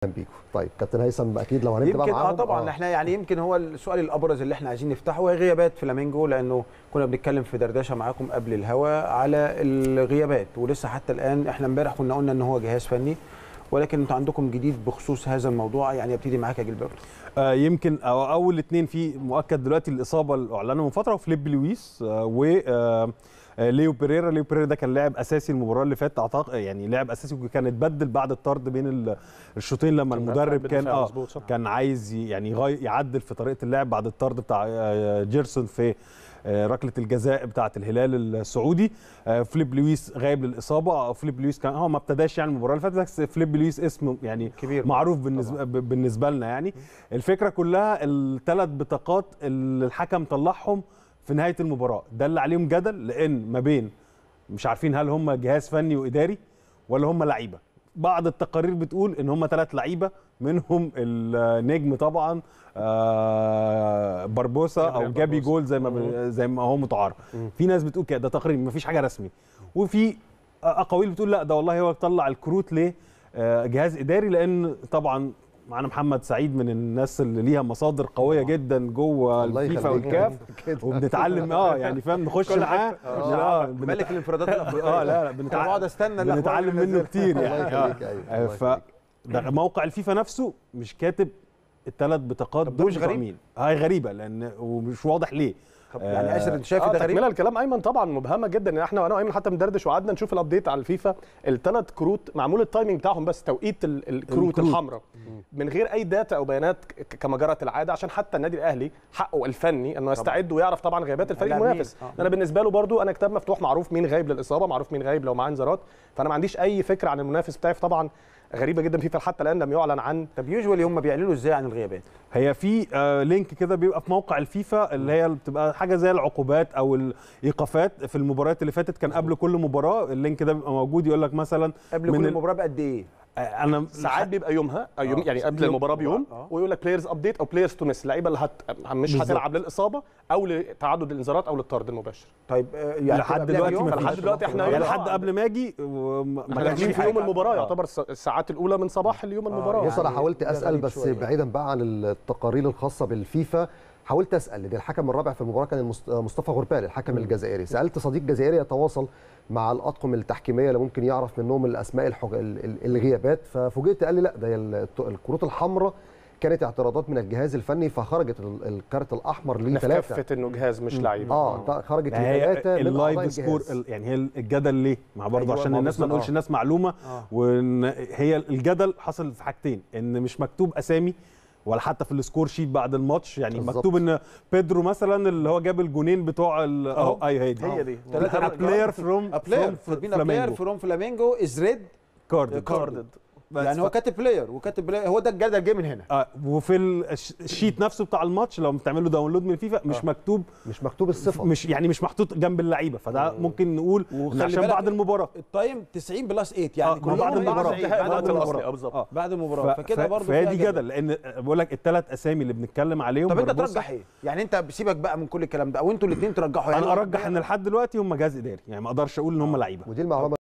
بيكم طيب كابتن هيثم اكيد لو هنبدا بقى يمكن اه معاهم طبعا احنا يعني يمكن هو السؤال الابرز اللي احنا عايزين نفتحه هي غيابات فلامينجو لانه كنا بنتكلم في دردشه معاكم قبل الهوا على الغيابات ولسه حتى الان احنا امبارح كنا قلنا ان هو جهاز فني ولكن انتوا عندكم جديد بخصوص هذا الموضوع يعني ابتدي معاك يا جilberto آه يمكن أو اول اثنين في مؤكد دلوقتي الاصابه اللي اعلنها من فتره وفليب لويس آه و آه آه، ليو بيريرا ليو بيريرا ده كان لاعب اساسي المباراه اللي فاتت اعتقد يعني لاعب اساسي وكان اتبدل بعد الطرد بين ال- الشوطين لما كان المدرب بالدفاع كان اه مظبوط، صح. كان عايز ي- يعني يغي- يعدل في طريقه اللعب بعد الطرد بتاع آه، جيرسون في آه، ركله الجزاء بتاعه الهلال السعودي آه، فليب لويس غايب للاصابه آه، فليب لويس كان هو ما ابتداش يعني المباراه اللي فاتت بس فليب لويس اسمه يعني كبير معروف بالنسبه ب- بالنسبه لنا يعني الفكره كلها الثلاث بطاقات اللي الحكم طلعهم في نهايه المباراه ده اللي عليهم جدل لان ما بين مش عارفين هل هم جهاز فني واداري ولا هم لعيبه بعض التقارير بتقول ان هم ثلاث لعيبه منهم النجم طبعا آه، باربوسا او جابريل جابي باربوسا. جول زي ما ب- زي ما هو متعارف في ناس بتقول كده ده تقرير مفيش حاجه رسمي وفي اقاويل بتقول لا ده والله هو طلع الكروت ليه آه، جهاز اداري لان طبعا معانا محمد سعيد من الناس اللي ليها مصادر قويه جدا جوه الله الفيفا يخليك. والكاف كده. وبنتعلم اه يعني فاهم نخش معاه اه بنت- ملك الانفرادات الافريقيه اه لا لا انا بنتع- بقعد استنى الأخبار بنتعلم اللي منه نازلة. كتير الله يعني يخليك، آه. أيوة، آه، الله ف يخليك. ده موقع الفيفا نفسه مش كاتب الثلاث بطاقات طب ده دول مش بتوع غريب؟ مين هاي غريبه لان ومش واضح ليه طب يعني اسر انت شايف اه ده غريب تكمله الكلام ايمن طبعا مبهمه جدا ان احنا وانا وايمن حتى بندردش وقعدنا نشوف الابديت على الفيفا الثلاث كروت معمول التايمنج بتاعهم بس توقيت ال- الكروت الكروت. الحمراء من غير اي داتا او بيانات ك- كما جرت العاده عشان حتى النادي الاهلي حقه الفني انه يستعد ويعرف طبعا غيابات الفريق اللاعبين. المنافس آه. انا بالنسبه له برضو انا كتاب مفتوح معروف مين غايب للاصابه معروف مين غايب لو معاه انذارات فانا ما عنديش اي فكره عن المنافس بتاعي طبعا غريبه جدا فيفا حتى الان لم يعلن عن طب يوجوالي هم بيعلنوا ازاي عن الغيابات هي في آه لينك كده بيبقى في موقع الفيفا اللي هي بتبقى حاجه زي العقوبات او الايقافات في المباريات اللي فاتت كان قبل كل مباراه اللينك ده بيبقى موجود يقول لك مثلا قبل من كل ال- مباراه بقد ايه آه، انا ساعات بيبقى يومها أو يوم آه. يعني قبل يوم- المباراه بيوم آه. ويقول لك بلايرز ابديت او بلايرز تو مس اللعيبه اللي هت... مش بالظبط. هتلعب للاصابه او لتعدد الانذارات او للطرد المباشر طيب آه، يعني لحد قبلها دلوقتي بيوم؟ ما لحد فيش. دلوقتي احنا يعني يوم- لحد قبل ما اجي وما- ما احنا كانش داخلين في في يوم حاجة. المباراه آه. يعتبر الس- الساعات الاولى من صباح اليوم المباراه بص انا يعني حاولت ده اسال غريب بس شوية. بعيدا بقى عن التقارير الخاصه بالفيفا حاولت اسال لان الحكم الرابع في المباراه كان المست- مصطفى غربال الحكم الجزائري سالت صديق جزائري يتواصل مع الاطقم التحكيميه اللي ممكن يعرف منهم الاسماء الحج... ال- ال- الغيابات ففوجئت قال لي لا ده هي الت- الكروت الحمراء كانت اعتراضات من الجهاز الفني فخرجت ال- الكارت الاحمر احنا في لثلاثه كافه انه جهاز مش لعيب اه خرجت ما هي لثلاثه من أعضاء اللايف سكور الجهاز. ال- يعني هي الجدل ليه؟ مع برضه أيوة، عشان ما الناس ما بالظبط. نقولش الناس معلومه آه. وان هي الجدل حصل في حاجتين ان مش مكتوب اسامي ولا حتى في السكور شيت بعد الماتش يعني بالظبط. مكتوب ان بيدرو مثلا اللي هو جاب الجونين بتوع ال- اهو ايوه هي دي هي دي ثلاثة بلاير فروم بلاير بلاير فروم فلامينجو از ريد كارد كاردد يعني هو كاتب بلاير وكاتب بلاير هو ده الجدل جه من هنا آه وفي الش- الشيت نفسه بتاع الماتش لو بتعمل له داونلود من فيفا مش مكتوب مش مكتوب الصفه مش يعني مش محطوط جنب اللعيبه فده ممكن نقول إن وخلي عشان بالك بعد المباراه التايم 90 بلس 8 آه، يعني ما كلهم بعد المباراة. بعد انتهاء الوقت المباراة. الاصلي اه بالظبط آه. بعد المباراه ف- فكده ف- برضه فهي فيها دي جدل لان بقول لك الثلاث اسامي اللي بنتكلم عليهم طب انت بربوسا- ترجح ايه؟ يعني انت سيبك بقى من كل الكلام ده او انتوا الاثنين ترجحوا يعني انا ارجح ان لحد دلوقتي هم جهاز اداري يعني ما اقدرش اقول ان هم لعيبه ودي المعلومه